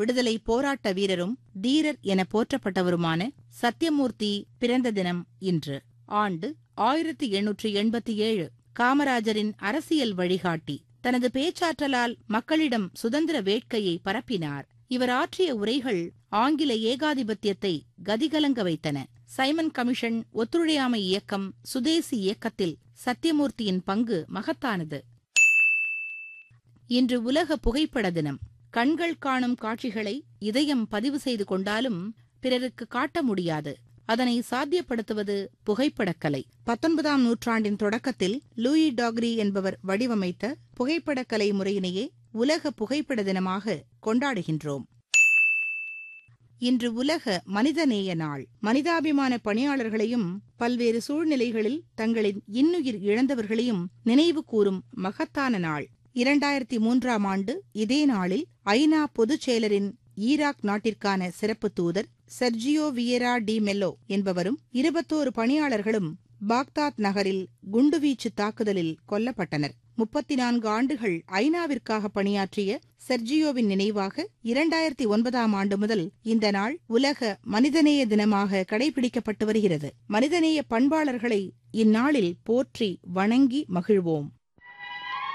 விடுதலை போராட்ட வீரரும் தீரர் என போற்றப்பட்டவருமான சத்யமூர்த்தி பிறந்த தினம் இன்று ஆண்டு ஆயிரத்தி எண்ணூற்று எண்பத்தி ஏழு காமராஜரின் அரசியல் வழிகாட்டி தனது பேச்சாற்றலால் மக்களிடம் சுதந்திர வேட்கையை பரப்பினார் இவர் ஆற்றிய உரைகள் ஆங்கில ஏகாதிபத்தியத்தை கதிகலங்க வைத்தன சைமன் கமிஷன் ஒத்துழையாமை இயக்கம் சுதேசி இயக்கத்தில் சத்யமூர்த்தியின் பங்கு மகத்தானது இன்று உலக புகைப்பட தினம் கண்கள் காணும் காட்சிகளை இதயம் பதிவு செய்து கொண்டாலும் பிறருக்கு காட்ட முடியாது அதனை சாத்தியப்படுத்துவது புகைப்படக்கலை பத்தொன்பதாம் நூற்றாண்டின் தொடக்கத்தில் லூயி டாக்ரி என்பவர் வடிவமைத்த புகைப்படக்கலை முறையினையே உலக புகைப்பட தினமாக கொண்டாடுகின்றோம் இன்று உலக மனிதநேய நாள் மனிதாபிமான பணியாளர்களையும் பல்வேறு சூழ்நிலைகளில் தங்களின் இன்னுயிர் இழந்தவர்களையும் நினைவு கூறும் மகத்தான நாள் இரண்டாயிரத்தி மூன்றாம் ஆண்டு இதே நாளில் ஐநா பொதுச் செயலரின் ஈராக் நாட்டிற்கான சிறப்பு தூதர் செர்ஜியோ வியரா டி மெல்லோ என்பவரும் இருபத்தோரு பணியாளர்களும் பாக்தாத் நகரில் குண்டுவீச்சு தாக்குதலில் கொல்லப்பட்டனர் முப்பத்தி நான்கு ஆண்டுகள் ஐநாவிற்காக பணியாற்றிய செர்ஜியோவின் நினைவாக இரண்டாயிரத்தி ஒன்பதாம் ஆண்டு முதல் இந்த நாள் உலக மனிதநேய தினமாக கடைபிடிக்கப்பட்டு வருகிறது மனிதநேய பண்பாளர்களை இந்நாளில் போற்றி வணங்கி மகிழ்வோம்